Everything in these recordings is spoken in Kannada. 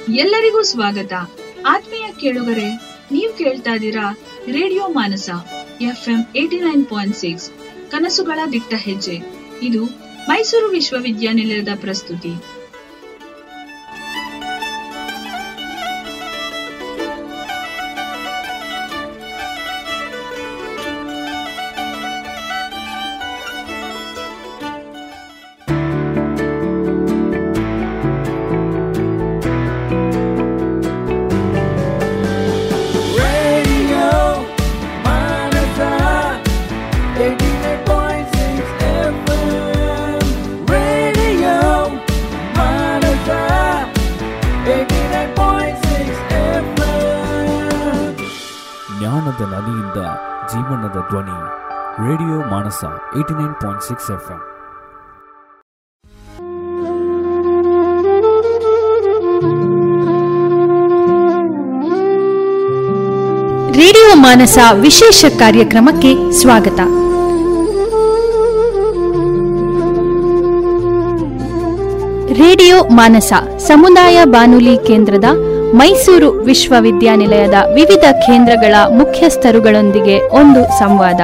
ಎಲ್ಲರಿಗೂ ಸ್ವಾಗತ ಆತ್ಮೀಯ ಕೇಳುಗರೆ ನೀವು ಕೇಳ್ತಾ ಇದ್ದೀರಾ radio Manasa F M eighty nine point six ಕನಸುಗಳ ದಿಟ್ಟ ಹೆಜ್ಜೆ ಇದು ಮೈಸೂರು ವಿಶ್ವವಿದ್ಯಾನಿಲಯದ ಪ್ರಸ್ತುತಿ Radio Manasa 89.6 FM. Radio Manasa 89.6 FM. ಜ್ಞಾನದ ನದಿಯಿಂದ ಜೀವನದ ಧ್ವನಿ radio Manasa eighty nine point six F M radio Manasa ವಿಶೇಷ ಕಾರ್ಯಕ್ರಮಕ್ಕೆ ಸ್ವಾಗತ ರೇಡಿಯೋ ಮಾನಸ ಸಮುದಾಯ ಬಾನುಲಿ ಕೇಂದ್ರದ ಮೈಸೂರು ವಿಶ್ವವಿದ್ಯಾನಿಲಯದ ವಿವಿಧ ಕೇಂದ್ರಗಳ ಮುಖ್ಯಸ್ಥರುಗಳೊಂದಿಗೆ ಒಂದು ಸಂವಾದ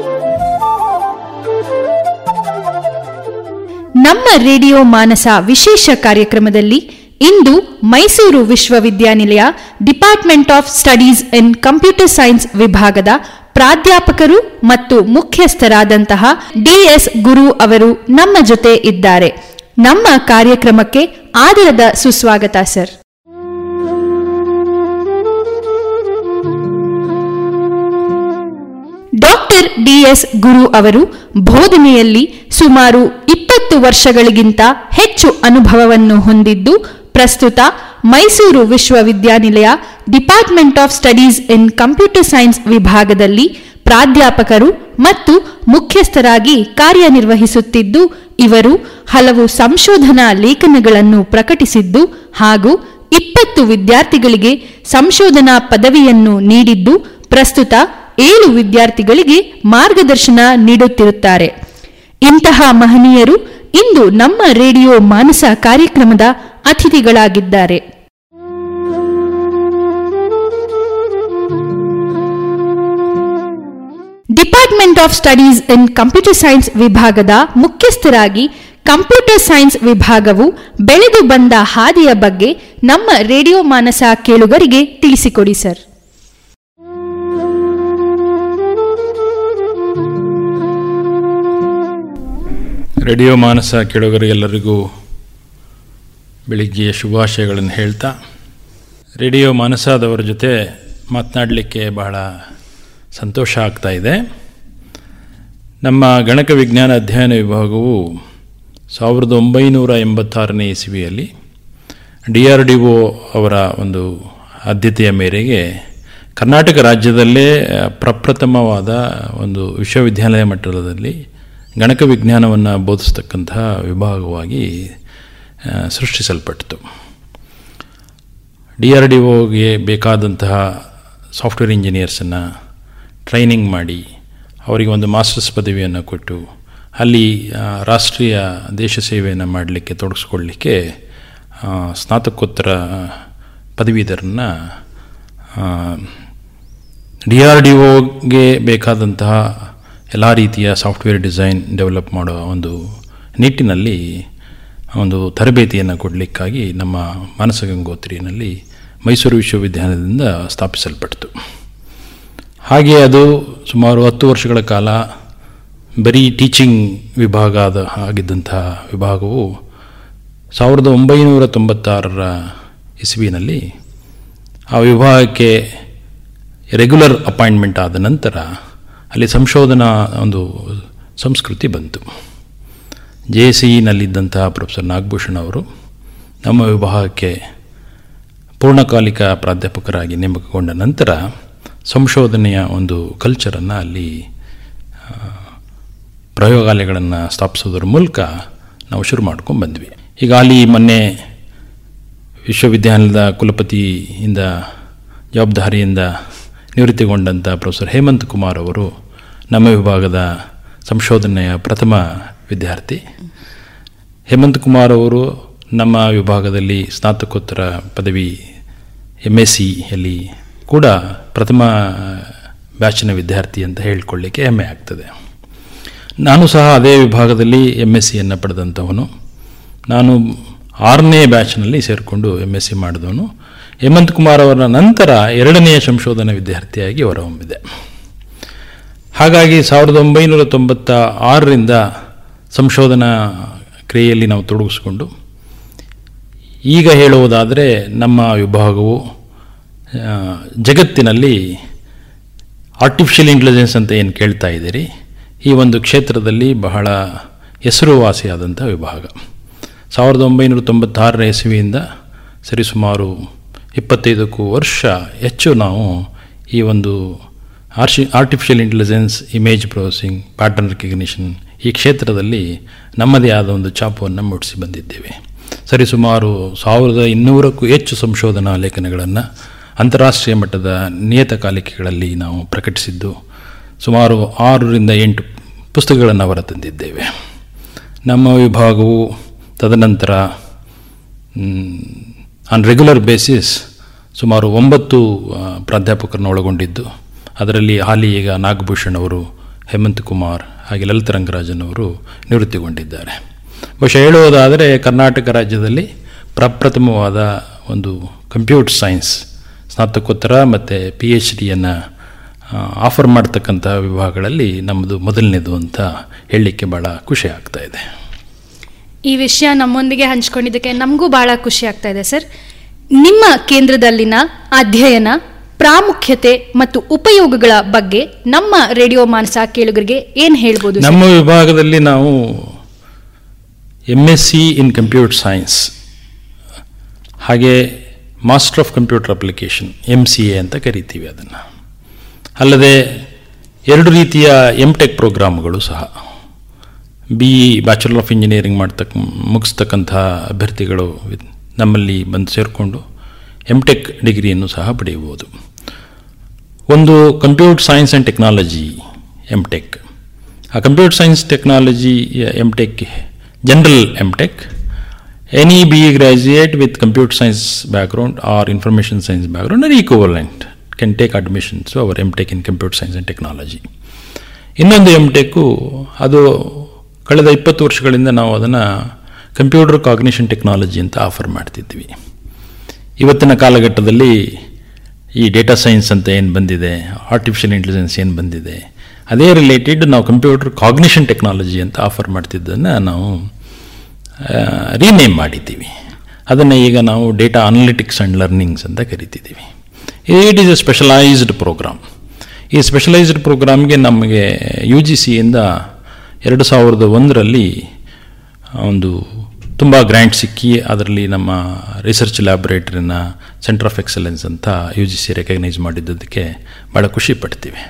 ನಮ್ಮ ರೇಡಿಯೋ ಮಾನಸ ವಿಶೇಷ ಕಾರ್ಯಕ್ರಮದಲ್ಲಿ ಇಂದು ಮೈಸೂರು ವಿಶ್ವವಿದ್ಯಾನಿಲಯ department of studies in computer science ವಿಭಾಗದ ಪ್ರಾಧ್ಯಾಪಕರು ಮತ್ತು ಮುಖ್ಯಸ್ಥರಾದಂತಹ ಡಿಎಸ್ ಗುರು ಅವರು ನಮ್ಮ ಜೊತೆ ಇದ್ದಾರೆ ನಮ್ಮ ಕಾರ್ಯಕ್ರಮಕ್ಕೆ ಆದರದ ಸುಸ್ವಾಗತ ಸರ್ ಡಾಕ್ಟರ್ ಡಿಎಸ್ ಗುರು ಅವರು ಬೋಧನೆಯಲ್ಲಿ ಸುಮಾರು ಇಪ್ಪತ್ತು ವರ್ಷಗಳಿಗಿಂತ ಹೆಚ್ಚು ಅನುಭವವನ್ನು ಹೊಂದಿದ್ದು ಪ್ರಸ್ತುತ ಮೈಸೂರು ವಿಶ್ವವಿದ್ಯಾನಿಲಯ department of studies in computer science ವಿಭಾಗದಲ್ಲಿ ಪ್ರಾಧ್ಯಾಪಕರು ಮತ್ತು ಮುಖ್ಯಸ್ಥರಾಗಿ ಕಾರ್ಯನಿರ್ವಹಿಸುತ್ತಿದ್ದು ಇವರು ಹಲವು ಸಂಶೋಧನಾ ಲೇಖನಗಳನ್ನು ಪ್ರಕಟಿಸಿದ್ದು ಹಾಗೂ ಇಪ್ಪತ್ತು ವಿದ್ಯಾರ್ಥಿಗಳಿಗೆ ಸಂಶೋಧನಾ ಪದವಿಯನ್ನು ನೀಡಿದ್ದು ಪ್ರಸ್ತುತ ಏಳು ವಿದ್ಯಾರ್ಥಿಗಳಿಗೆ ಮಾರ್ಗದರ್ಶನ ನೀಡುತ್ತಿರುತ್ತಾರೆ ಇಂತಹ ಮಹನೀಯರು ಇಂದು ನಮ್ಮ ರೇಡಿಯೋ ಮಾನಸ ಕಾರ್ಯಕ್ರಮದ ಅತಿಥಿಗಳಾಗಿದ್ದಾರೆ department of studies in computer science ವಿಭಾಗದ ಮುಖ್ಯಸ್ಥರಾಗಿ ಕಂಪ್ಯೂಟರ್ ಸೈನ್ಸ್ ವಿಭಾಗವು ಬೆಳೆದು ಬಂದ ಹಾದಿಯ ಬಗ್ಗೆ ನಮ್ಮ ರೇಡಿಯೋ ಮಾನಸ ಕೇಳುಗರಿಗೆ ತಿಳಿಸಿಕೊಡಿ ಸರ್ ರೇಡಿಯೋ ಮಾನಸ ಕೇಳುಗರಿಗೆಲ್ಲರಿಗೂ ಬೆಳಿಗ್ಗೆಯ ಶುಭಾಶಯಗಳನ್ನು ಹೇಳ್ತಾ ರೇಡಿಯೋ ಮಾನಸದವರ ಜೊತೆ ಮಾತನಾಡಲಿಕ್ಕೆ ಬಹಳ ಸಂತೋಷ ಆಗ್ತಾ ಇದೆ ನಮ್ಮ ಗಣಕ ವಿಜ್ಞಾನ ಅಧ್ಯಯನ ವಿಭಾಗವು ಸಾವಿರದ ಒಂಬೈನೂರ ಎಂಬತ್ತಾರನೇ ಇಸವಿಯಲ್ಲಿ ಡಿ ಆರ್ ಡಿ ಒ ಅವರ ಒಂದು ಆದ್ಯತೆಯ ಮೇರೆಗೆ ಕರ್ನಾಟಕ ರಾಜ್ಯದಲ್ಲೇ ಪ್ರಪ್ರಥಮವಾದ ಒಂದು ವಿಶ್ವವಿದ್ಯಾಲಯ ಮಟ್ಟದಲ್ಲಿ ಗಣಕ ವಿಜ್ಞಾನವನ್ನು ಬೋಧಿಸ್ತಕ್ಕಂತಹ ವಿಭಾಗವಾಗಿ ಆ, ಸೃಷ್ಟಿಸಲ್ಪಟ್ಟಿತು ಡಿ ಆರ್ ಡಿ ಒಗೆ ಬೇಕಾದಂತಹ ಸಾಫ್ಟ್ವೇರ್ ಇಂಜಿನಿಯರ್ಸನ್ನು ಟ್ರೈನಿಂಗ್ ಮಾಡಿ ಅವರಿಗೆ ಒಂದು ಮಾಸ್ಟರ್ಸ್ ಪದವಿಯನ್ನು ಕೊಟ್ಟು ಅಲ್ಲಿ ಆ, ರಾಷ್ಟ್ರೀಯ ದೇಶ ಸೇವೆಯನ್ನು ಮಾಡಲಿಕ್ಕೆ ತೊಡಗಿಸ್ಕೊಳ್ಳಿಕ್ಕೆ ಆ, ಸ್ನಾತಕೋತ್ತರ ಪದವೀಧರನ್ನ ಡಿ ಆರ್ ಡಿ ಒಗೆ ಬೇಕಾದಂತಹ ಎಲ್ಲ ರೀತಿಯ ಸಾಫ್ಟ್ವೇರ್ ಡಿಸೈನ್ ಡೆವಲಪ್ ಮಾಡೋ ಒಂದು ನಿಟ್ಟಿನಲ್ಲಿ ಒಂದು ತರಬೇತಿಯನ್ನು ಕೊಡಲಿಕ್ಕಾಗಿ ನಮ್ಮ ಮಾನಸ ಗಂಗೋತ್ರಿಯಲ್ಲಿ ಮೈಸೂರು ವಿಶ್ವವಿದ್ಯಾಲಯದಿಂದ ಸ್ಥಾಪಿಸಲ್ಪಟ್ಟಿತು ಹಾಗೆ ಅದು ಸುಮಾರು ಹತ್ತು ವರ್ಷಗಳ ಕಾಲ ಬರೀ ಟೀಚಿಂಗ್ ವಿಭಾಗ ಆದ ಆಗಿದ್ದಂತಹ ವಿಭಾಗವು ಸಾವಿರದ ಒಂಬೈನೂರ ತೊಂಬತ್ತಾರರ ಇಸ್ವಿನಲ್ಲಿ ಆ ವಿಭಾಗಕ್ಕೆ ರೆಗ್ಯುಲರ್ ಅಪಾಯಿಂಟ್ಮೆಂಟ್ ಆದ ನಂತರ ಅಲ್ಲಿ ಸಂಶೋಧನಾ ಒಂದು ಸಂಸ್ಕೃತಿ ಬಂತು ಜೆ ಸಿ ಇನಲ್ಲಿದ್ದಂತಹ ಪ್ರೊಫೆಸರ್ ನಾಗಭೂಷಣ್ ಅವರು ನಮ್ಮ ವಿಭಾಗಕ್ಕೆ ಪೂರ್ಣಕಾಲಿಕ ಪ್ರಾಧ್ಯಾಪಕರಾಗಿ ನೇಮಕಗೊಂಡ ನಂತರ ಸಂಶೋಧನೆಯ ಒಂದು ಕಲ್ಚರನ್ನು ಅಲ್ಲಿ ಆ, ಪ್ರಯೋಗಾಲಯಗಳನ್ನು ಸ್ಥಾಪಿಸೋದ್ರ ಮೂಲಕ ನಾವು ಶುರು ಮಾಡ್ಕೊಂಡು ಬಂದ್ವಿ ಈಗ ಅಲ್ಲಿ ಮೊನ್ನೆ ವಿಶ್ವವಿದ್ಯಾಲಯದ ಕುಲಪತಿಯಿಂದ ಜವಾಬ್ದಾರಿಯಿಂದ ನಿವೃತ್ತಿಗೊಂಡಂಥ ಪ್ರೊಫೆಸರ್ ಹೇಮಂತ್ ಕುಮಾರ್ ಅವರು ನಮ್ಮ ವಿಭಾಗದ ಸಂಶೋಧನೆಯ ಪ್ರಥಮ ವಿದ್ಯಾರ್ಥಿ ಹೇಮಂತ್ ಕುಮಾರ್ ಅವರು ನಮ್ಮ ವಿಭಾಗದಲ್ಲಿ ಸ್ನಾತಕೋತ್ತರ ಪದವಿ ಎಮ್ ಎಸ್ ಸಿಯಲ್ಲಿ ಕೂಡ ಪ್ರಥಮ ಬ್ಯಾಚಿನ ವಿದ್ಯಾರ್ಥಿ ಅಂತ ಹೇಳಿಕೊಳ್ಳಿಕ್ಕೆ ಹೆಮ್ಮೆ ಆಗ್ತದೆ ನಾನು ಸಹ ಅದೇ ವಿಭಾಗದಲ್ಲಿ ಎಮ್ ಎಸ್ ಸಿಯನ್ನು ಪಡೆದಂಥವನು ನಾನು ಆರನೇ ಬ್ಯಾಚ್ನಲ್ಲಿ ಸೇರಿಕೊಂಡು ಎಮ್ ಎಸ್ ಸಿ ಮಾಡಿದವನು ಹೇಮಂತ್ ಕುಮಾರ್ ಅವರ ನಂತರ ಎರಡನೆಯ ಸಂಶೋಧನಾ ವಿದ್ಯಾರ್ಥಿಯಾಗಿ ಹೊರಹೊಮ್ಮಿದೆ ಹಾಗಾಗಿ ಸಾವಿರದ ಒಂಬೈನೂರ ತೊಂಬತ್ತ ಆರರಿಂದ ಸಂಶೋಧನಾ ಕ್ರಿಯೆಯಲ್ಲಿ ನಾವು ತೊಡಗಿಸ್ಕೊಂಡು ಈಗ ಹೇಳುವುದಾದರೆ ನಮ್ಮ ವಿಭಾಗವು ಆ, ಜಗತ್ತಿನಲ್ಲಿ ಆರ್ಟಿಫಿಷಿಯಲ್ ಇಂಟೆಲಿಜೆನ್ಸ್ ಅಂತ ಏನು ಕೇಳ್ತಾ ಇದ್ದೀರಿ ಈ ಒಂದು ಕ್ಷೇತ್ರದಲ್ಲಿ ಬಹಳ ಹೆಸರುವಾಸಿಯಾದಂಥ ವಿಭಾಗ ಸಾವಿರದ ಒಂಬೈನೂರ ತೊಂಬತ್ತಾರರ ಇಸವಿಯಿಂದ ಸರಿಸುಮಾರು ಇಪ್ಪತ್ತೈದಕ್ಕೂ ವರ್ಷ ಹೆಚ್ಚು ನಾವು ಈ ಒಂದು ಆರ್ಶಿ artificial intelligence image processing pattern recognition ಈ ಕ್ಷೇತ್ರದಲ್ಲಿ ನಮ್ಮದೇ ಆದ ಒಂದು ಛಾಪವನ್ನು ಮೂಡಿಸಿ ಬಂದಿದ್ದೇವೆ ಸರಿಸುಮಾರು ಸಾವಿರದ ಇನ್ನೂರಕ್ಕೂ ಹೆಚ್ಚು ಸಂಶೋಧನಾ ಲೇಖನಗಳನ್ನು ಅಂತಾರಾಷ್ಟ್ರೀಯ ಮಟ್ಟದ ನಿಯತಕಾಲಿಕೆಗಳಲ್ಲಿ ನಾವು ಪ್ರಕಟಿಸಿದ್ದು ಸುಮಾರು ಆರರಿಂದ ಎಂಟು ಪುಸ್ತಕಗಳನ್ನು ಹೊರತಂದಿದ್ದೇವೆ ನಮ್ಮ ವಿಭಾಗವು ತದನಂತರ ಆನ್ ರೆಗ್ಯುಲರ್ ಬೇಸಿಸ್ ಸುಮಾರು ಒಂಬತ್ತು ಆ, ಪ್ರಾಧ್ಯಾಪಕರನ್ನು ಒಳಗೊಂಡಿದ್ದು ಅದರಲ್ಲಿ ಹಾಲಿ ಈಗ ನಾಗಭೂಷಣ್ ಅವರು ಹೇಮಂತ್ ಕುಮಾರ್ ಹಾಗೆ ಲಲಿತ ರಂಗರಾಜನ್ ಅವರು ನಿವೃತ್ತಿಗೊಂಡಿದ್ದಾರೆ ಬಹುಶಃ ಹೇಳುವುದಾದರೆ ಕರ್ನಾಟಕ ರಾಜ್ಯದಲ್ಲಿ ಪ್ರಪ್ರಥಮವಾದ ಒಂದು ಕಂಪ್ಯೂಟರ್ ಸೈನ್ಸ್ ಸ್ನಾತಕೋತ್ತರ ಮತ್ತು ಪಿ ಎಚ್ ಡಿಯನ್ನು ಆಫರ್ ಮಾಡ್ತಕ್ಕಂಥ ವಿಭಾಗಗಳಲ್ಲಿ ನಮ್ಮದು ಮೊದಲನೇದು ಅಂತ ಹೇಳಲಿಕ್ಕೆ ಭಾಳ ಖುಷಿ ಆಗ್ತಾ ಇದೆ ಈ ವಿಷಯ ನಮ್ಮೊಂದಿಗೆ ಹಂಚ್ಕೊಂಡಿದ್ದಕ್ಕೆ ನಮಗೂ ಬಹಳ ಖುಷಿ ಆಗ್ತಾ ಇದೆ ಸರ್ ನಿಮ್ಮ ಕೇಂದ್ರದಲ್ಲಿನ ಅಧ್ಯಯನ ಪ್ರಾಮುಖ್ಯತೆ ಮತ್ತು ಉಪಯೋಗಗಳ ಬಗ್ಗೆ ನಮ್ಮ ರೇಡಿಯೋ ಮಾನಸ ಕೇಳುಗರಿಗೆ ಏನ್ ಹೇಳ್ಬೋದು ಸರ್? ನಮ್ಮ ವಿಭಾಗದಲ್ಲಿ ನಾವು M S C in computer science ಹಾಗೆ master of computer application M C A ಅಂತ ಕರಿತೀವಿ ಅದನ್ನು ಅಲ್ಲದೆ ಎರಡು ರೀತಿಯ ಎಮ್ ಟೆಕ್ ಪ್ರೋಗ್ರಾಮ್ಗಳು ಸಹ B E bachelor of engineering ಮಾಡ್ತಕ್ಕ ಮುಗಿಸ್ತಕ್ಕಂಥ ಅಭ್ಯರ್ಥಿಗಳು ಇದ್- ನಮ್ಮಲ್ಲಿ ಬಂದು ಸೇರಿಕೊಂಡು ಎಮ್ ಟೆಕ್ ಡಿಗ್ರಿಯನ್ನು ಸಹ ಪಡೆಯಬಹುದು ಒಂದು computer science and technology M tech ಆ computer science technology M tech general M tech any B E graduate with computer science background or information science background or equivalent can take admissions our M tech in computer science and technology ಇನ್ನೊಂದು ಎಮ್ ಟೆಕ್ಕು ಅದು ಕಳೆದ ಇಪ್ಪತ್ತು ವರ್ಷಗಳಿಂದ ನಾವು ಅದನ್ನು ಕಂಪ್ಯೂಟರ್ ಕಾಗ್ನಿಷನ್ ಟೆಕ್ನಾಲಜಿ ಅಂತ ಆಫರ್ ಮಾಡ್ತಿದ್ವಿ ಇವತ್ತಿನ ಕಾಲಘಟ್ಟದಲ್ಲಿ ಈ ಡೇಟಾ ಸೈನ್ಸ್ ಅಂತ ಏನು ಬಂದಿದೆ ಆರ್ಟಿಫಿಷಿಯಲ್ ಇಂಟೆಲಿಜೆನ್ಸ್ ಏನು ಬಂದಿದೆ ಅದೇ ರಿಲೇಟೆಡ್ ನಾವು ಕಂಪ್ಯೂಟರ್ ಕಾಗ್ನಿಷನ್ ಟೆಕ್ನಾಲಜಿ ಅಂತ ಆಫರ್ ಮಾಡ್ತಿದ್ದನ್ನು ನಾವು ರೀನೇಮ್ ಮಾಡಿದ್ದೀವಿ ಅದನ್ನು ಈಗ ನಾವು ಡೇಟಾ ಅನಲಿಟಿಕ್ಸ್ ಆ್ಯಂಡ್ ಲರ್ನಿಂಗ್ಸ್ ಅಂತ ಕರಿತಿದ್ದೀವಿ it is a specialized program ಈ ಸ್ಪೆಷಲೈಸ್ಡ್ ಪ್ರೋಗ್ರಾಮ್ಗೆ ನಮಗೆ ಯು ಜಿ ಸಿಯಿಂದ ಎರಡು ಸಾವಿರದ ಒಂದರಲ್ಲಿ ಒಂದು ತುಂಬ ಗ್ರ್ಯಾಂಟ್ ಸಿಕ್ಕಿ ಅದರಲ್ಲಿ ನಮ್ಮ ರಿಸರ್ಚ್ ಲ್ಯಾಬೊರೇಟರಿನ ಸೆಂಟರ್ ಆಫ್ ಎಕ್ಸಲೆನ್ಸ್ ಅಂತ ಯು ಜಿ ಸಿ ರೆಕಗ್ನೈಸ್ ಮಾಡಿದ್ದಕ್ಕೆ ಭಾಳ ಖುಷಿ ಪಡ್ತೀವಿ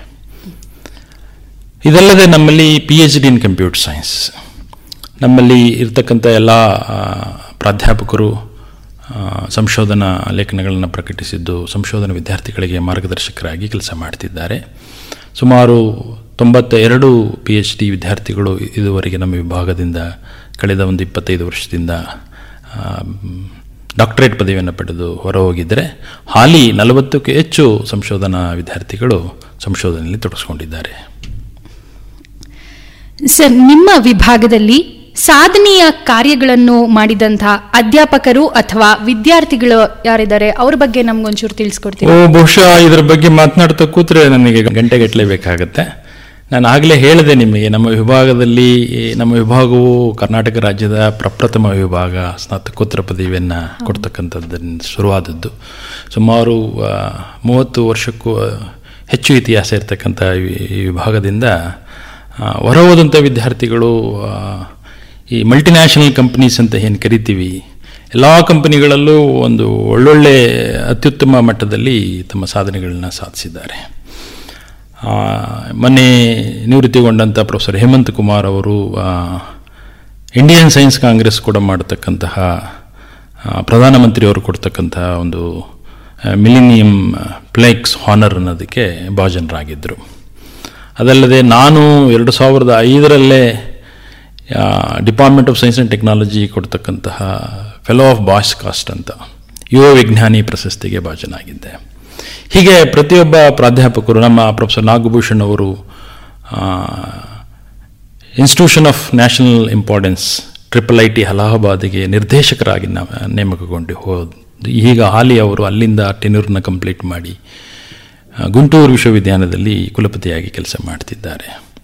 ಇದಲ್ಲದೆ ನಮ್ಮಲ್ಲಿ P H D in computer science ನಮ್ಮಲ್ಲಿ ಇರ್ತಕ್ಕಂಥ ಎಲ್ಲ ಆ, ಪ್ರಾಧ್ಯಾಪಕರು ಆ, ಸಂಶೋಧನಾ ಲೇಖನಗಳನ್ನು ಪ್ರಕಟಿಸಿದ್ದು ಸಂಶೋಧನಾ ವಿದ್ಯಾರ್ಥಿಗಳಿಗೆ ಮಾರ್ಗದರ್ಶಕರಾಗಿ ಕೆಲಸ ಮಾಡ್ತಿದ್ದಾರೆ ಸುಮಾರು ತೊಂಬತ್ತ ಎರಡು ಪಿ ಎಚ್ ಡಿ ವಿದ್ಯಾರ್ಥಿಗಳು ಇದುವರೆಗೆ ನಮ್ಮ ವಿಭಾಗದಿಂದ ಕಳೆದ ಒಂದು ಇಪ್ಪತ್ತೈದು ವರ್ಷದಿಂದ ಡಾಕ್ಟರೇಟ್ ಪದವಿಯನ್ನು ಪಡೆದು ಹೊರಹೋಗಿದ್ದರೆ ಹಾಲಿ ನಲವತ್ತಕ್ಕೂ ಹೆಚ್ಚು ಸಂಶೋಧನಾ ವಿದ್ಯಾರ್ಥಿಗಳು ಸಂಶೋಧನೆಯಲ್ಲಿ ತೊಡಗಿಸ್ಕೊಂಡಿದ್ದಾರೆ ಸರ್ ನಿಮ್ಮ ವಿಭಾಗದಲ್ಲಿ ಸಾಧನೆಯ ಕಾರ್ಯಗಳನ್ನು ಮಾಡಿದಂತಹ ಅಧ್ಯಾಪಕರು ಅಥವಾ ವಿದ್ಯಾರ್ಥಿಗಳು ಯಾರಿದ್ದಾರೆ ಅವ್ರ ಬಗ್ಗೆ ನಮ್ಗೊಂಚೂರು ತಿಳಿಸ್ಕೊಡ್ತೀರಾ ಓ ಬಹುಶಃ ಇದರ ಬಗ್ಗೆ ಮಾತನಾಡ್ತಾ ಕೂತ್ರೆ ನನಗೆ ಗಂಟೆಗಟ್ಟಲೆ ಬೇಕಾಗತ್ತೆ ನಾನು ಆಗಲೇ ಹೇಳಿದೆ ನಿಮಗೆ ನಮ್ಮ ವಿಭಾಗದಲ್ಲಿ ಈ ನಮ್ಮ ವಿಭಾಗವು ಕರ್ನಾಟಕ ರಾಜ್ಯದ ಪ್ರಪ್ರಥಮ ವಿಭಾಗ ಸ್ನಾತಕೋತ್ತರ ಪದವಿಯನ್ನು ಕೊಡ್ತಕ್ಕಂಥದ್ದನ್ನು ಶುರುವಾದದ್ದು ಸುಮಾರು ಆ, ಮೂವತ್ತು ವರ್ಷಕ್ಕೂ ಹೆಚ್ಚು ಇತಿಹಾಸ ಇರತಕ್ಕಂಥ ಈ ಈ ವಿಭಾಗದಿಂದ ಆ, ಹೊರಹೋದಂಥ ವಿದ್ಯಾರ್ಥಿಗಳು ಆ, ಈ ಮಲ್ಟಿನ್ಯಾಷನಲ್ ಕಂಪ್ನೀಸ್ ಅಂತ ಏನು ಕರಿತೀವಿ ಎಲ್ಲ ಕಂಪನಿಗಳಲ್ಲೂ ಒಂದು ಒಳ್ಳೊಳ್ಳೆ ಅತ್ಯುತ್ತಮ ಮಟ್ಟದಲ್ಲಿ ತಮ್ಮ ಸಾಧನೆಗಳನ್ನ ಸಾಧಿಸಿದ್ದಾರೆ ಆ, ಮೊನ್ನೆ ನಿವೃತ್ತಿಗೊಂಡಂಥ ಪ್ರೊಫೆಸರ್ ಹೇಮಂತ್ ಕುಮಾರ್ ಅವರು ಆ, ಇಂಡಿಯನ್ ಸೈನ್ಸ್ ಕಾಂಗ್ರೆಸ್ ಕೂಡ ಮಾಡತಕ್ಕಂತಹ ಆ, ಪ್ರಧಾನಮಂತ್ರಿಯವರು ಕೊಡ್ತಕ್ಕಂತಹ ಒಂದು ಮಿಲಿನಿಯಂ ಪ್ಲೇಕ್ಸ್ ಹಾನರ್ ಅನ್ನೋದಕ್ಕೆ ಭಾಜನರಾಗಿದ್ದರು ಅದಲ್ಲದೆ ನಾನು ಎರಡು ಸಾವಿರದ ಐದರಲ್ಲೇ department of science and technology ಕೊಡ್ತಕ್ಕಂತಹ ಫೆಲೋ ಆಫ್ ಬಾಯ್ಸ್ ಕಾಸ್ಟ್ ಅಂತ ಯುವ ವಿಜ್ಞಾನಿ ಪ್ರಶಸ್ತಿಗೆ ಭಾಜನಾಗಿದ್ದೆ ಹೀಗೆ ಪ್ರತಿಯೊಬ್ಬ ಪ್ರಾಧ್ಯಾಪಕರು ನಮ್ಮ ಪ್ರೊಫೆಸರ್ ನಾಗಭೂಷಣ್ ಅವರು institution of national importance triple I T ಅಲಹಾಬಾದಿಗೆ ನಿರ್ದೇಶಕರಾಗಿ ನಾವು ನೇಮಕಗೊಂಡು ಹೋದ್ ಈಗ ಹಾಲಿ ಅವರು ಅಲ್ಲಿಂದ ಟೆನ್ಯೂರ್ನ ಕಂಪ್ಲೀಟ್ ಮಾಡಿ ಆ, ಗುಂಟೂರು ವಿಶ್ವವಿದ್ಯಾಲಯದಲ್ಲಿ ಕುಲಪತಿಯಾಗಿ ಕೆಲಸ ಮಾಡ್ತಿದ್ದಾರೆ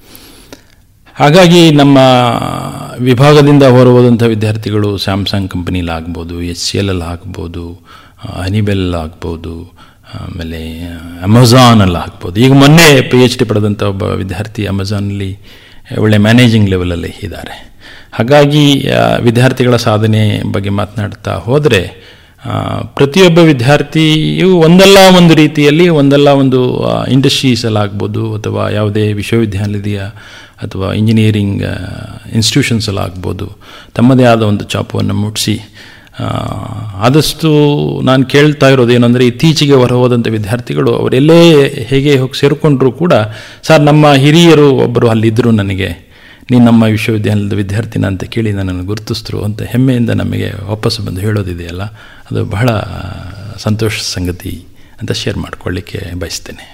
ಹಾಗಾಗಿ ನಮ್ಮ ವಿಭಾಗದಿಂದ ಹೊರಹೋದಂಥ ವಿದ್ಯಾರ್ಥಿಗಳು ಸ್ಯಾಮ್ಸಂಗ್ ಕಂಪನಿಲಾಗ್ಬೋದು ಎಚ್ ಸಿ ಎಲ್ ಅಲ್ಲಿ ಆಗ್ಬೋದು ಹನಿಬೆಲ್ ಆಗ್ಬೋದು ಆಮೇಲೆ ಅಮೆಝಾನಲ್ಲಿ ಆಗ್ಬೋದು ಈಗ ಮೊನ್ನೆ ಪಿ ಎಚ್ ಡಿ ಪಡೆದಂಥ ಒಬ್ಬ ವಿದ್ಯಾರ್ಥಿ ಅಮೆಝಾನಲ್ಲಿ ಒಳ್ಳೆ ಮ್ಯಾನೇಜಿಂಗ್ ಲೆವೆಲಲ್ಲಿ ಇದ್ದಾರೆ ಹಾಗಾಗಿ ಆ, ವಿದ್ಯಾರ್ಥಿಗಳ ಸಾಧನೆ ಬಗ್ಗೆ ಮಾತನಾಡ್ತಾ ಹೋದರೆ ಪ್ರತಿಯೊಬ್ಬ ವಿದ್ಯಾರ್ಥಿಯು ಒಂದಲ್ಲ ಒಂದು ರೀತಿಯಲ್ಲಿ ಒಂದಲ್ಲ ಒಂದು ಇಂಡಸ್ಟ್ರೀಸಲ್ಲಾಗ್ಬೋದು ಅಥವಾ ಯಾವುದೇ ವಿಶ್ವವಿದ್ಯಾನಿಲಯ ಅಥವಾ ಇಂಜಿನಿಯರಿಂಗ್ ಇನ್ಸ್ಟಿಟ್ಯೂಷನ್ಸಲ್ಲಾಗ್ಬೋದು ತಮ್ಮದೇ ಆದ ಒಂದು ಚಾಪವನ್ನು ಮುಟ್ಟಿಸಿ ಆ, ಆದಷ್ಟು ನಾನು ಕೇಳ್ತಾ ಇರೋದು ಏನಂದರೆ ಇತ್ತೀಚೆಗೆ ಹೊರಹೋದಂಥ ವಿದ್ಯಾರ್ಥಿಗಳು ಅವರೆಲ್ಲೇ ಹೇಗೆ ಹೋಗಿ ಸೇರಿಕೊಂಡ್ರೂ ಕೂಡ ಸರ್ ನಮ್ಮ ಹಿರಿಯರು ಒಬ್ಬರು ಅಲ್ಲಿದ್ದರು ನನಗೆ ನೀನು ನಮ್ಮ ವಿಶ್ವವಿದ್ಯಾಲಯದ ವಿದ್ಯಾರ್ಥಿನ ಅಂತ ಕೇಳಿ ನನ್ನನ್ನು ಗುರುತಿಸಿದ್ರು ಅಂತ ಹೆಮ್ಮೆಯಿಂದ ನಮಗೆ ವಾಪಸ್ ಬಂದು ಹೇಳೋದಿದೆಯಲ್ಲ ಅದು ಬಹಳ ಸಂತೋಷ ಸಂಗತಿ ಅಂತ ಶೇರ್ ಮಾಡ್ಕೊಳ್ಳಿಕ್ಕೆ ಬಯಸ್ತೇನೆ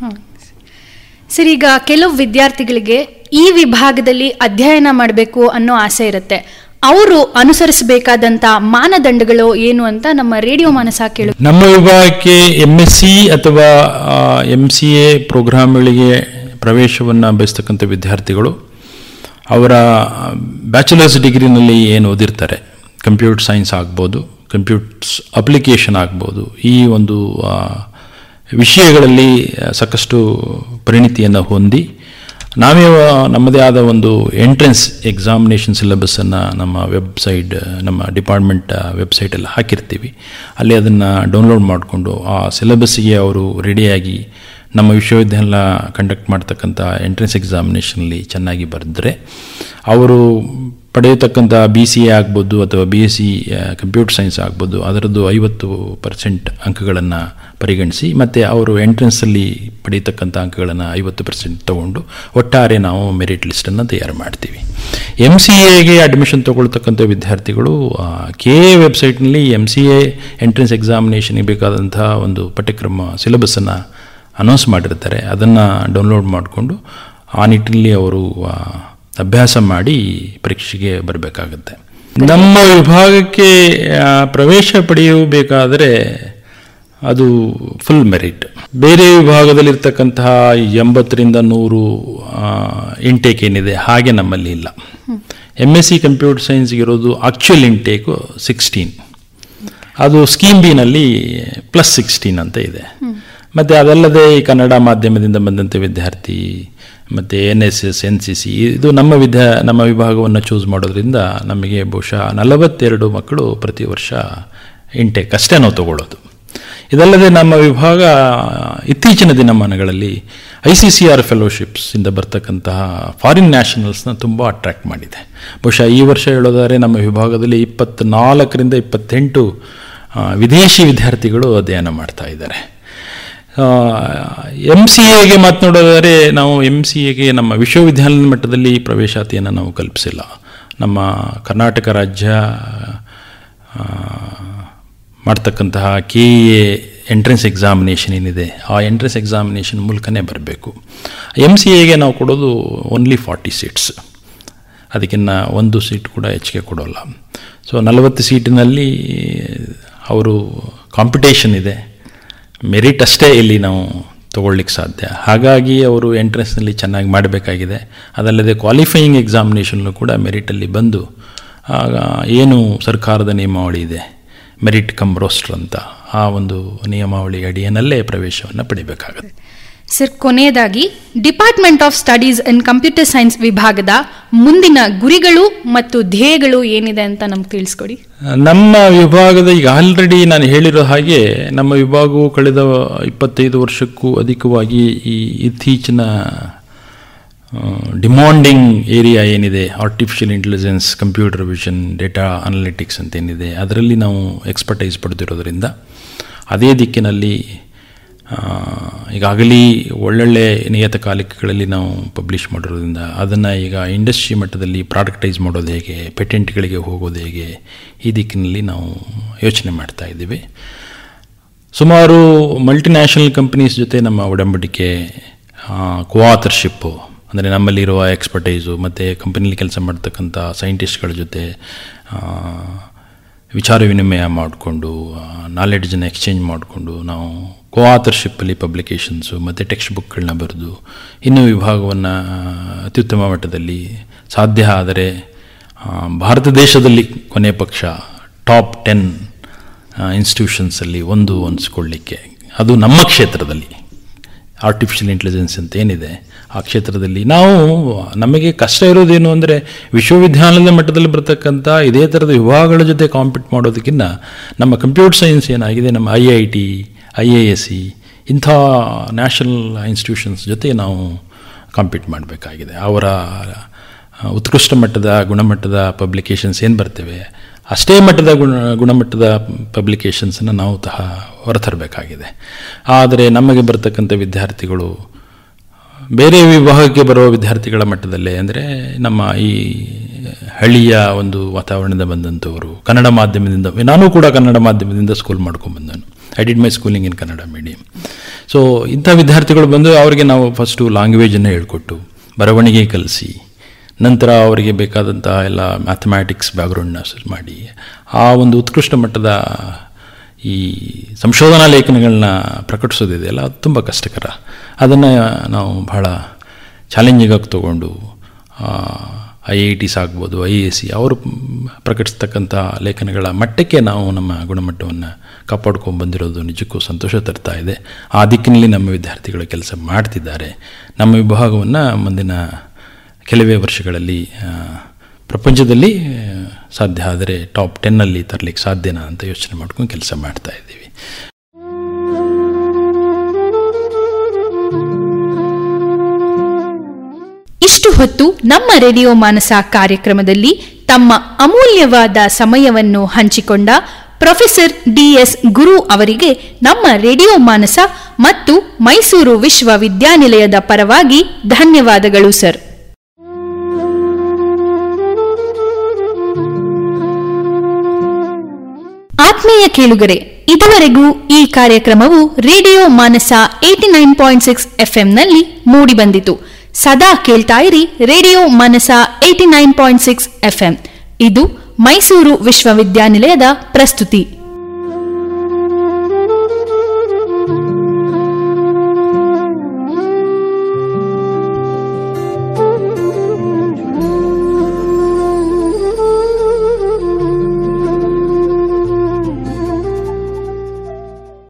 ಸರ್ ಈಗ ಕೆಲವು ವಿದ್ಯಾರ್ಥಿಗಳಿಗೆ ಈ ವಿಭಾಗದಲ್ಲಿ ಅಧ್ಯಯನ ಮಾಡಬೇಕು ಅನ್ನೋ ಆಸೆ ಇರುತ್ತೆ ಅವರು ಅನುಸರಿಸಬೇಕಾದಂತ ಮಾನದಂಡಗಳು ಏನು ಅಂತ ನಮ್ಮ ರೇಡಿಯೋ ಮಾನಸ ಕೇಳು ನಮ್ಮ ವಿಭಾಗಕ್ಕೆ ಎಮ್ ಎಸ್ ಸಿ ಅಥವಾ ಎಮ್ ಸಿ ಎ ಪ್ರೋಗ್ರಾಮ್ಗಳಿಗೆ ಪ್ರವೇಶವನ್ನು ಬಯಸ್ತಕ್ಕಂಥ ವಿದ್ಯಾರ್ಥಿಗಳು ಅವರ ಬ್ಯಾಚುಲರ್ಸ್ ಡಿಗ್ರಿನಲ್ಲಿ ಏನು ಓದಿರ್ತಾರೆ ಕಂಪ್ಯೂಟರ್ ಸೈನ್ಸ್ ಆಗ್ಬೋದು ಕಂಪ್ಯೂಟರ್ಸ್ ಅಪ್ಲಿಕೇಶನ್ ಆಗ್ಬೋದು ಈ ಒಂದು ಆ, ವಿಷಯಗಳಲ್ಲಿ ಸಾಕಷ್ಟು ಪರಿಣಿತಿಯನ್ನು ಹೊಂದಿ ನಾವೇ ಆ, ನಮ್ಮದೇ ಆದ ಒಂದು ಎಂಟ್ರೆನ್ಸ್ ಎಕ್ಸಾಮಿನೇಷನ್ ಸಿಲೆಬಸ್ಸನ್ನು ನಮ್ಮ ವೆಬ್ಸೈಟ್ ನಮ್ಮ ಡಿಪಾರ್ಟ್ಮೆಂಟ್ ವೆಬ್ಸೈಟಲ್ಲಿ ಹಾಕಿರ್ತೀವಿ ಅಲ್ಲಿ ಅದನ್ನು ಡೌನ್ಲೋಡ್ ಮಾಡಿಕೊಂಡು ಆ ಸಿಲೆಬಸ್ಸಿಗೆ ಅವರು ರೆಡಿಯಾಗಿ ನಮ್ಮ ವಿಶ್ವವಿದ್ಯಾಲಯ ಕಂಡಕ್ಟ್ ಮಾಡ್ತಕ್ಕಂಥ ಎಂಟ್ರೆನ್ಸ್ ಎಕ್ಸಾಮಿನೇಷನಲ್ಲಿ ಚೆನ್ನಾಗಿ ಬರೆದ್ರೆ ಅವರು ಪಡೆಯತಕ್ಕಂಥ ಬಿ ಸಿ ಎ ಆಗ್ಬೋದು ಅಥವಾ B S C computer science ಆಗ್ಬೋದು ಅದರದ್ದು ಐವತ್ತು ಪರ್ಸೆಂಟ್ ಅಂಕಗಳನ್ನು ಪರಿಗಣಿಸಿ ಮತ್ತು ಅವರು ಎಂಟ್ರೆನ್ಸಲ್ಲಿ ಪಡೆಯತಕ್ಕಂಥ ಅಂಕಗಳನ್ನು ಐವತ್ತು ಪರ್ಸೆಂಟ್ ತೊಗೊಂಡು ಒಟ್ಟಾರೆ ನಾವು ಮೆರಿಟ್ ಲಿಸ್ಟನ್ನು ತಯಾರು ಮಾಡ್ತೀವಿ ಎಮ್ ಸಿ ಎಗೆ ಅಡ್ಮಿಷನ್ ತೊಗೊಳ್ತಕ್ಕಂಥ ವಿದ್ಯಾರ್ಥಿಗಳು ಕೆ ಎ ವೆಬ್ಸೈಟ್ನಲ್ಲಿ ಎಮ್ ಸಿ ಎ ಎಂಟ್ರೆನ್ಸ್ ಎಕ್ಸಾಮಿನೇಷನ್ಗೆ ಬೇಕಾದಂಥ ಒಂದು ಪಠ್ಯಕ್ರಮ ಸಿಲೆಬಸ್ಸನ್ನು ಅನೌನ್ಸ್ ಮಾಡಿರ್ತಾರೆ ಅದನ್ನು ಡೌನ್ಲೋಡ್ ಮಾಡಿಕೊಂಡು ಆ ನಿಟ್ಟಿನಲ್ಲಿ ಅವರು ಆ, ಅಭ್ಯಾಸ ಮಾಡಿ ಪರೀಕ್ಷೆಗೆ ಬರಬೇಕಾಗತ್ತೆ ನಮ್ಮ ವಿಭಾಗಕ್ಕೆ ಆ, ಪ್ರವೇಶ ಪಡೆಯಬೇಕಾದರೆ ಅದು ಫುಲ್ ಮೆರಿಟ್ ಬೇರೆ ವಿಭಾಗದಲ್ಲಿರ್ತಕ್ಕಂತಹ ಎಂಬತ್ತರಿಂದ ನೂರು ಇಂಟೇಕ್ ಏನಿದೆ ಹಾಗೆ ನಮ್ಮಲ್ಲಿ ಇಲ್ಲ ಎಮ್ ಎಸ್ ಸಿ ಕಂಪ್ಯೂಟರ್ ಸೈನ್ಸ್ಗೆ ಇರೋದು ಆಕ್ಚುಯಲ್ ಇಂಟೇಕು ಸಿಕ್ಸ್ಟೀನ್ ಅದು ಸ್ಕೀಮ್ ಬಿನಲ್ಲಿ ಪ್ಲಸ್ ಸಿಕ್ಸ್ಟೀನ್ ಅಂತ ಇದೆ ಮತ್ತು ಅದಲ್ಲದೆ ಈ ಕನ್ನಡ ಮಾಧ್ಯಮದಿಂದ ಬಂದಂಥ ವಿದ್ಯಾರ್ಥಿ ಮತ್ತು N S S N C C ಇದು ನಮ್ಮ ವಿದ್ಯಾ ನಮ್ಮ ವಿಭಾಗವನ್ನು ಚೂಸ್ ಮಾಡೋದ್ರಿಂದ ನಮಗೆ ಬಹುಶಃ ನಲವತ್ತೆರಡು ಮಕ್ಕಳು ಪ್ರತಿ ವರ್ಷ ಇಂಟೇಕ್ ಅಷ್ಟೇ ನಾವು ತಗೊಳ್ಳೋದು ಇದಲ್ಲದೆ ನಮ್ಮ ವಿಭಾಗ ಇತ್ತೀಚಿನ ದಿನಮಾನಗಳಲ್ಲಿ ಐ ಸಿ ಸಿ ಆರ್ ಫೆಲೋಶಿಪ್ಸಿಂದ ಬರ್ತಕ್ಕಂತಹ ಫಾರಿನ್ ನ್ಯಾಷನಲ್ಸ್ನ ತುಂಬ ಅಟ್ರ್ಯಾಕ್ಟ್ ಮಾಡಿದೆ ಬಹುಶಃ ಈ ವರ್ಷ ಹೇಳೋದಾದರೆ ನಮ್ಮ ವಿಭಾಗದಲ್ಲಿ ಇಪ್ಪತ್ತ್ನಾಲ್ಕರಿಂದ ಇಪ್ಪತ್ತೆಂಟು ಆ, ವಿದೇಶಿ ವಿದ್ಯಾರ್ಥಿಗಳು ಅಧ್ಯಯನ ಮಾಡ್ತಾ ಇದ್ದಾರೆ ಎಮ್ ಸಿ ಎಗೆ ಮಾತನಾಡೋದಾದರೆ ನಾವು ಎಮ್ ಸಿ ಎಗೆ ನಮ್ಮ ವಿಶ್ವವಿದ್ಯಾಲಯದ ಮಟ್ಟದಲ್ಲಿ ಪ್ರವೇಶಾತಿಯನ್ನು ನಾವು ಕಲ್ಪಿಸಿಲ್ಲ ನಮ್ಮ ಕರ್ನಾಟಕ ರಾಜ್ಯ ಆ, ಮಾಡ್ತಕ್ಕಂತಹ ಕೆ ಎ ಎಂಟ್ರೆನ್ಸ್ ಎಕ್ಸಾಮಿನೇಷನ್ ಏನಿದೆ ಆ ಎಂಟ್ರೆನ್ಸ್ ಎಕ್ಸಾಮಿನೇಷನ್ ಮೂಲಕನೇ ಬರಬೇಕು ಎಮ್ ಸಿ ಎಗೆ ನಾವು ಕೊಡೋದು ಓನ್ಲಿ ಫಾರ್ಟಿ ಸೀಟ್ಸ್ ಅದಕ್ಕಿಂತ ಒಂದು ಸೀಟ್ ಕೂಡ ಹೆಚ್ಚಿಗೆ ಕೊಡೋಲ್ಲ ಸೊ ನಲವತ್ತು ಸೀಟಿನಲ್ಲಿ ಅವರು ಕಾಂಪಿಟೇಷನ್ ಇದೆ ಮೆರಿಟ್ ಅಷ್ಟೇ ಇಲ್ಲಿ ನಾವು ತೊಗೊಳ್ಲಿಕ್ಕೆ ಸಾಧ್ಯ ಹಾಗಾಗಿ ಅವರು ಎಂಟ್ರೆನ್ಸ್ನಲ್ಲಿ ಚೆನ್ನಾಗಿ ಮಾಡಬೇಕಾಗಿದೆ ಅದಲ್ಲದೆ ಕ್ವಾಲಿಫೈಯಿಂಗ್ ಎಕ್ಸಾಮಿನೇಷನ್ನು ಕೂಡ ಮೆರಿಟಲ್ಲಿ ಬಂದು ಆಗ ಏನು ಸರ್ಕಾರದ ನಿಯಮಾವಳಿ ಇದೆ ಮೆರಿಟ್ ಕಮ್ ರೋಸ್ಟರ್ ಅಂತ ಆ ಒಂದು ನಿಯಮಾವಳಿ ಅಡಿಯನಲ್ಲೇ ಪ್ರವೇಶವನ್ನು ಪಡಿಬೇಕಾಗುತ್ತೆ ಸರ್ ಕೊನೆಯದಾಗಿ department of studies in computer science ವಿಭಾಗದ ಮುಂದಿನ ಗುರಿಗಳು ಮತ್ತು ಧ್ಯೇಯಗಳು ಏನಿದೆ ಅಂತ ನಮ್ಗೆ ತಿಳಿಸ್ಕೊಡಿ ನಮ್ಮ ವಿಭಾಗದ ಈಗ ಆಲ್ರೆಡಿ ನಾನು ಹೇಳಿರೋ ಹಾಗೆ ನಮ್ಮ ವಿಭಾಗವು ಕಳೆದ ಇಪ್ಪತ್ತೈದು ವರ್ಷಕ್ಕೂ ಅಧಿಕವಾಗಿ ಈ ಇತ್ತೀಚಿನ ಡಿಮಾಂಡಿಂಗ್ ಏರಿಯಾ ಏನಿದೆ artificial intelligence computer vision data analytics ಅಂತ ಏನಿದೆ ಅದರಲ್ಲಿ ನಾವು ಎಕ್ಸ್ಪರ್ಟೈಸ್ ಪಡೆದಿರೋದ್ರಿಂದ ಅದೇ ದಿಕ್ಕಿನಲ್ಲಿ ಆ, ಈಗಾಗಲೇ ಒಳ್ಳೊಳ್ಳೆ ನಿಯತಕಾಲಿಕಗಳಲ್ಲಿ ನಾವು ಪಬ್ಲಿಷ್ ಮಾಡಿರೋದ್ರಿಂದ ಅದನ್ನು ಈಗ ಇಂಡಸ್ಟ್ರಿ ಮಟ್ಟದಲ್ಲಿ ಪ್ರಾಡಕ್ಟೈಸ್ ಮಾಡೋದು ಹೇಗೆ ಪೇಟೆಂಟ್ಗಳಿಗೆ ಹೋಗೋದು ಹೇಗೆ ಈ ದಿಕ್ಕಿನಲ್ಲಿ ನಾವು ಯೋಚನೆ ಮಾಡ್ತಾ ಇದ್ದೀವಿ ಸುಮಾರು ಮಲ್ಟಿನ್ಯಾಷನಲ್ ಕಂಪ್ನೀಸ್ ಜೊತೆ ನಮ್ಮ ಒಡಂಬಡಿಕೆ ಕೋಆಥರ್ಶಿಪ್ಪು ಅಂದರೆ ನಮ್ಮಲ್ಲಿರುವ ಎಕ್ಸ್ಪರ್ಟೈಸು ಮತ್ತು ಕಂಪನಿಲಿ ಕೆಲಸ ಮಾಡ್ತಕ್ಕಂಥ ಸೈಂಟಿಸ್ಟ್ಗಳ ಜೊತೆ ಆ, ವಿಚಾರ ವಿನಿಮಯ ಮಾಡಿಕೊಂಡು ನಾಲೆಡ್ಜನ್ನು ಎಕ್ಸ್ಚೇಂಜ್ ಮಾಡಿಕೊಂಡು ನಾವು ಕೋಆಥರ್ಶಿಪ್ಪಲ್ಲಿ ಪಬ್ಲಿಕೇಶನ್ಸು ಮತ್ತು ಟೆಕ್ಸ್ಟ್ ಬುಕ್ಗಳನ್ನ ಬರೆದು ಇನ್ನೂ ವಿಭಾಗವನ್ನು ಅತ್ಯುತ್ತಮ ಮಟ್ಟದಲ್ಲಿ ಸಾಧ್ಯ ಆದರೆ ಆ, ಭಾರತ ದೇಶದಲ್ಲಿ ಕೊನೆ ಪಕ್ಷ ಟಾಪ್ ಟೆನ್ ಇನ್ಸ್ಟಿಟ್ಯೂಷನ್ಸಲ್ಲಿ ಒಂದು ಅನಿಸ್ಕೊಳ್ಳಿಕ್ಕೆ ಅದು ನಮ್ಮ ಕ್ಷೇತ್ರದಲ್ಲಿ ಆರ್ಟಿಫಿಷಿಯಲ್ ಇಂಟೆಲಿಜೆನ್ಸ್ ಅಂತ ಏನಿದೆ ಆ ಕ್ಷೇತ್ರದಲ್ಲಿ ನಾವು ನಮಗೆ ಕಷ್ಟ ಇರೋದೇನು ಅಂದರೆ ವಿಶ್ವವಿದ್ಯಾಲಯದ ಮಟ್ಟದಲ್ಲಿ ಬರ್ತಕ್ಕಂಥ ಇದೇ ಥರದ ವಿಭಾಗಗಳ ಜೊತೆ ಕಾಂಪೀಟ್ ಮಾಡೋದಕ್ಕಿಂತ ನಮ್ಮ ಕಂಪ್ಯೂಟರ್ ಸೈನ್ಸ್ ಏನಾಗಿದೆ ನಮ್ಮ I I T I A S C ಇಂಥ ನ್ಯಾಷನಲ್ ಇನ್ಸ್ಟಿಟ್ಯೂಷನ್ಸ್ ಜೊತೆ ನಾವು ಕಾಂಪೀಟ್ ಮಾಡಬೇಕಾಗಿದೆ ಅವರ ಉತ್ಕೃಷ್ಟ ಮಟ್ಟದ ಗುಣಮಟ್ಟದ ಪಬ್ಲಿಕೇಶನ್ಸ್ ಏನು ಬರ್ತವೆ ಅಷ್ಟೇ ಮಟ್ಟದ ಗುಣ ಗುಣಮಟ್ಟದ ಪಬ್ಲಿಕೇಶನ್ಸನ್ನು ನಾವು ತಹ ಹೊರತರಬೇಕಾಗಿದೆ ಆದರೆ ನಮಗೆ ಬರ್ತಕ್ಕಂಥ ವಿದ್ಯಾರ್ಥಿಗಳು ಬೇರೆ ವಿಭಾಗಕ್ಕೆ ಬರುವ ವಿದ್ಯಾರ್ಥಿಗಳ ಮಟ್ಟದಲ್ಲೇ ಅಂದರೆ ನಮ್ಮ ಈ ಹಳ್ಳಿಯ ಒಂದು ವಾತಾವರಣದಿಂದ ಬಂದಂಥವರು ಕನ್ನಡ ಮಾಧ್ಯಮದಿಂದ ನಾನು ಕೂಡ ಕನ್ನಡ ಮಾಧ್ಯಮದಿಂದ ಸ್ಕೂಲ್ ಮಾಡ್ಕೊಂಡು ಬಂದನು I did my schooling in Kannada medium so ಇಂಥ ವಿದ್ಯಾರ್ಥಿಗಳು ಬಂದು ಅವರಿಗೆ ನಾವು ಫಸ್ಟು ಲ್ಯಾಂಗ್ವೇಜನ್ನು ಹೇಳ್ಕೊಟ್ಟು ಬರವಣಿಗೆ ಕಲಿಸಿ ನಂತರ ಅವರಿಗೆ ಬೇಕಾದಂಥ ಎಲ್ಲ ಮ್ಯಾಥಮ್ಯಾಟಿಕ್ಸ್ ಬ್ಯಾಕ್ಗ್ರೌಂಡ್ನ ಮಾಡಿ ಆ ಒಂದು ಉತ್ಕೃಷ್ಟ ಮಟ್ಟದ ಈ ಸಂಶೋಧನಾ ಲೇಖನಗಳನ್ನ ಪ್ರಕಟಿಸೋದಿದೆಯಲ್ಲ ಅದು ತುಂಬ ಕಷ್ಟಕರ ಅದನ್ನು ನಾವು ಬಹಳ ಚಾಲೆಂಜಿಂಗಾಗಿ ತಗೊಂಡು ಐ ಐ ಟಿಸ್ ಆಗ್ಬೋದು ಐ ಎ ಸಿ ಅವರು ಪ್ರಕಟಿಸ್ತಕ್ಕಂಥ ಲೇಖನಗಳ ಮಟ್ಟಕ್ಕೆ ನಾವು ನಮ್ಮ ಗುಣಮಟ್ಟವನ್ನು ಕಾಪಾಡ್ಕೊಂಡು ಬಂದಿರೋದು ನಿಜಕ್ಕೂ ಸಂತೋಷ ತರ್ತಾ ಇದೆ ಆ ದಿಕ್ಕಿನಲ್ಲಿ ನಮ್ಮ ವಿದ್ಯಾರ್ಥಿಗಳು ಕೆಲಸ ಮಾಡ್ತಿದ್ದಾರೆ ನಮ್ಮ ವಿಭಾಗವನ್ನು ಮುಂದಿನ ಕೆಲವೇ ವರ್ಷಗಳಲ್ಲಿ ಆ, ಪ್ರಪಂಚದಲ್ಲಿ ಆ, ಸಾಧ್ಯ ಆದರೆ ಟಾಪ್ ಟೆನ್ನಲ್ಲಿ ತರಲಿಕ್ಕೆ ಸಾಧ್ಯನಾ ಅಂತ ಯೋಚನೆ ಮಾಡ್ಕೊಂಡು ಕೆಲಸ ಮಾಡ್ತಾ ಇದ್ದೀವಿ ಇಷ್ಟು ಹೊತ್ತು ನಮ್ಮ ರೇಡಿಯೋ ಮಾನಸ ಕಾರ್ಯಕ್ರಮದಲ್ಲಿ ತಮ್ಮ ಅಮೂಲ್ಯವಾದ ಸಮಯವನ್ನು ಹಂಚಿಕೊಂಡ ಪ್ರೊಫೆಸರ್ ಡಿಎಸ್ ಗುರು ಅವರಿಗೆ ನಮ್ಮ ರೇಡಿಯೋ ಮಾನಸ ಮತ್ತು ಮೈಸೂರು ವಿಶ್ವವಿದ್ಯಾನಿಲಯದ ಪರವಾಗಿ ಧನ್ಯವಾದಗಳು ಸರ್ ಆತ್ಮೀಯ ಕೇಳುಗರೆ ಇದುವರೆಗೂ ಈ ಕಾರ್ಯಕ್ರಮವು radio Manasa eighty nine point six ಎಫ್ಎಂನಲ್ಲಿ ಮೂಡಿಬಂದಿತು ಸದಾ ಕೇಳ್ತಾ ಇರಿ radio Manasa eighty nine point six FM ಇದು ಮೈಸೂರು ವಿಶ್ವವಿದ್ಯಾನಿಲಯದ ಪ್ರಸ್ತುತಿ